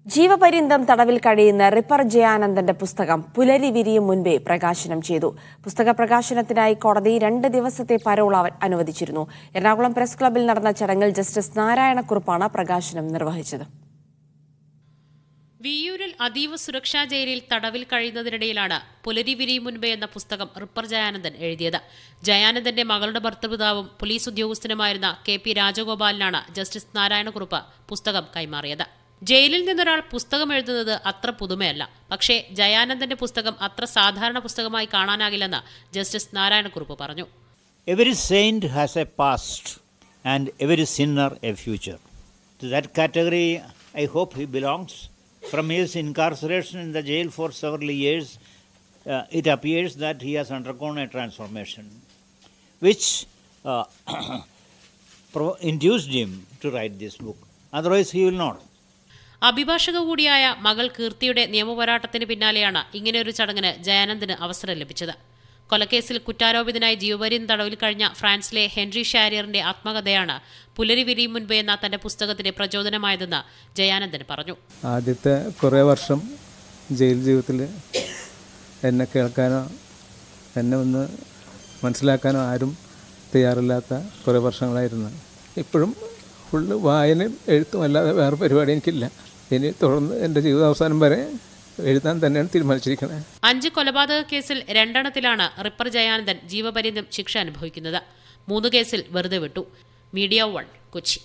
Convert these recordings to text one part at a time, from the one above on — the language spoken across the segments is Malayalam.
ജീവപര്യന്തം തടവിൽ കഴിയുന്ന റിപ്പർ ജയാനന്ദന്റെ പുസ്തകം പുലരി വിരിയും മുൻപേ പ്രകാശനം ചെയ്തു പുസ്തക പ്രകാശനത്തിനായി കോടതി രണ്ട് ദിവസത്തെ പരോൾ അവ- അനുവദിച്ചിരുന്നു എറണാകുളം പ്രസ് ക്ലബ്ബിൽ നടന്ന ചടങ്ങിൽ ജസ്റ്റിസ് നാരായണക്കുറുപ്പാണ് പ്രകാശനം നിർവഹിച്ചത് വിയ്യൂരിൽ അതീവ സുരക്ഷാ ജയിലിൽ തടവിൽ കഴിയുന്നതിനിടയിലാണ് പുലരി വിരിയും മുൻപേ എന്ന പുസ്തകം റിപ്പർ ജയാനന്ദൻ എഴുതിയത് ജയാനന്ദന്റെ മകളുടെ ഭർത്തൃപിതാവും പോലീസ് ഉദ്യോഗസ്ഥനുമായിരുന്ന കെ പി രാജഗോപാലിനാണ് ജസ്റ്റിസ് നാരായണക്കുറുപ്പ് പുസ്തകം കൈമാറിയത് ജയിലിൽ നിന്നൊരാൾ പുസ്തകം എഴുതുന്നത് അത്ര പുതുമയല്ല പക്ഷേ ജയാനന്ദന്റെ പുസ്തകം അത്ര സാധാരണ പുസ്തകമായി കാണാനാകില്ലെന്ന് ജസ്റ്റിസ് നാരായണക്കുറുപ്പ് പറഞ്ഞു Every saint has a past and every sinner a future. To that category, I hope he belongs. From his incarceration in the jail for several years, uh, it appears that he has undergone a transformation, which uh, pro- induced him to write this book. Otherwise, he will not. അഭിഭാഷക കൂടിയായ മകൾ കീർത്തിയുടെ നിയമപോരാട്ടത്തിന് പിന്നാലെയാണ് ഇങ്ങനെയൊരു ചടങ്ങിന് ജയാനന്ദന് അവസരം ലഭിച്ചത് കൊലക്കേസിൽ കുറ്റാരോപിതനായി ജീവപര്യന്തം തടവിൽ കഴിഞ്ഞ ഫ്രാൻസിലെ ഹെൻറി ഷാരിയറിന്റെ ആത്മകഥയാണ് പുലരി വിരിയും മുൻപേ എന്ന തന്റെ പുസ്തകത്തിന് പ്രചോദനമായതെന്ന് ജയാനന്ദൻ പറഞ്ഞു ആദ്യത്തെ കുറേ വർഷം ജയിൽ ജീവിതത്തിൽ എന്നെ കേൾക്കാനോ എന്നെ ഒന്ന് മനസ്സിലാക്കാനോ ആരും തയ്യാറില്ലാത്ത കുറേ വർഷങ്ങളായിരുന്നു ഇപ്പോഴും ഫുള്ള് വായനയും എഴുത്തും അല്ലാതെ വേറെ പരിപാടി എനിക്കില്ല ഇനി തുടർന്ന് എൻ്റെ ജീവിതാവസാനം വരെ എഴുതാൻ തന്നെയാണ് തീരുമാനിച്ചിരിക്കുന്നത് അഞ്ച് കൊലപാതക കേസിൽ രണ്ടെണ്ണത്തിലാണ് റിപ്പർ ജയാനന്ദൻ ജീവപര്യന്തം ശിക്ഷ അനുഭവിക്കുന്നത് മൂന്ന് കേസിൽ വെറുതെ വിട്ടു മീഡിയ വൺ കൊച്ചി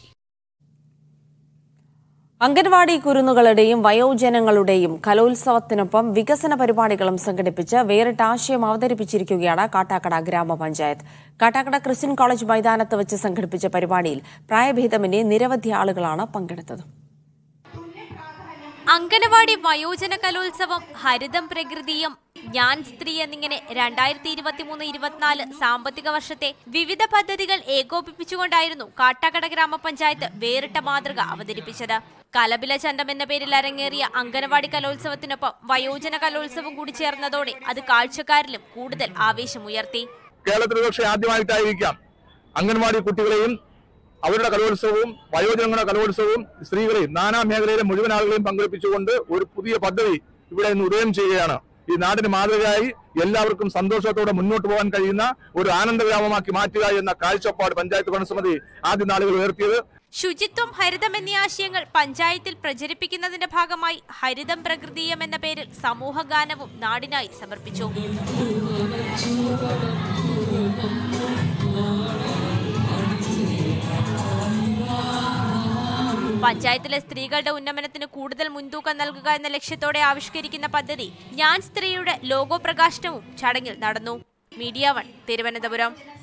അംഗൻവാടി കുരുന്നുകളുടെയും വയോജനങ്ങളുടെയും കലോത്സവത്തിനൊപ്പം വികസന പരിപാടികളും സംഘടിപ്പിച്ച് വേറിട്ട ആശയം അവതരിപ്പിച്ചിരിക്കുകയാണ് കാട്ടാക്കട ഗ്രാമപഞ്ചായത്ത് കാട്ടാക്കട ക്രിസ്ത്യൻ കോളേജ് മൈതാനത്ത് വെച്ച് സംഘടിപ്പിച്ച പരിപാടിയിൽ പ്രായഭേദമന്യേ നിരവധി ആളുകളാണ് പങ്കെടുത്തത് അങ്കനവാടി വയോജന കലോത്സവം ഹരിതം പ്രകൃതിയും ഞാൻ സ്ത്രീ എന്നിങ്ങനെ രണ്ടായിരത്തി ഇരുപത്തിമൂന്ന് ഇരുപത്തിനാല് സാമ്പത്തിക വർഷത്തെ വിവിധ പദ്ധതികൾ ഏകോപിപ്പിച്ചുകൊണ്ടായിരുന്നു കാട്ടാക്കട ഗ്രാമപഞ്ചായത്ത് വേറിട്ട മാതൃക അവതരിപ്പിച്ചത് കലബില ചന്തം എന്ന പേരിൽ അരങ്ങേറിയ അങ്കനവാടി കലോത്സവത്തിനൊപ്പം വയോജന കലോത്സവം കൂടി ചേർന്നതോടെ അത് കാഴ്ചക്കാരിലും കൂടുതൽ ആവേശമുയർത്തി കേരളത്തിൽ പക്ഷേ ആദ്യമായിട്ടായിരിക്കാം അംഗൻവാടി കുട്ടികളെയും അവരുടെ കലോത്സവവും വയോജനങ്ങളുടെ കലോത്സവവും സ്ത്രീകളെയും നാനാ മേഖലയിലെ മുഴുവൻ ആളുകളെയും പങ്കെടുപ്പിച്ചുകൊണ്ട് ഒരു പുതിയ പദ്ധതി ഇവിടെ ഇന്ന് ഉദയം ചെയ്യുകയാണ് ഈ നാടിന് മാതൃകയായി എല്ലാവർക്കും സന്തോഷത്തോടെ മുന്നോട്ട് പോകാൻ കഴിയുന്ന ഒരു ആനന്ദഗ്രാമമാക്കി മാറ്റുക എന്ന കാഴ്ചപ്പാട് പഞ്ചായത്ത് ഭരണസമിതി ആദ്യ നാളുകൾ ഉയർത്തിയത് ശുചിത്വം ഹരിതം എന്നീ ആശയങ്ങൾ പഞ്ചായത്തിൽ പ്രചരിപ്പിക്കുന്നതിന്റെ ഭാഗമായി ഹരിതം പ്രകൃതീയം എന്ന പേരിൽ സമൂഹ ഗാനവും നാടിനായി സമർപ്പിച്ചു പഞ്ചായത്തിലെ സ്ത്രീകളുടെ ഉന്നമനത്തിന് കൂടുതൽ മുൻതൂക്കം നൽകുക എന്ന ലക്ഷ്യത്തോടെ ആവിഷ്കരിക്കുന്ന പദ്ധതി ഞാൻ സ്ത്രീയുടെ ലോഗോ പ്രകാശനവും ചടങ്ങിൽ നടന്നു മീഡിയ വൺ തിരുവനന്തപുരം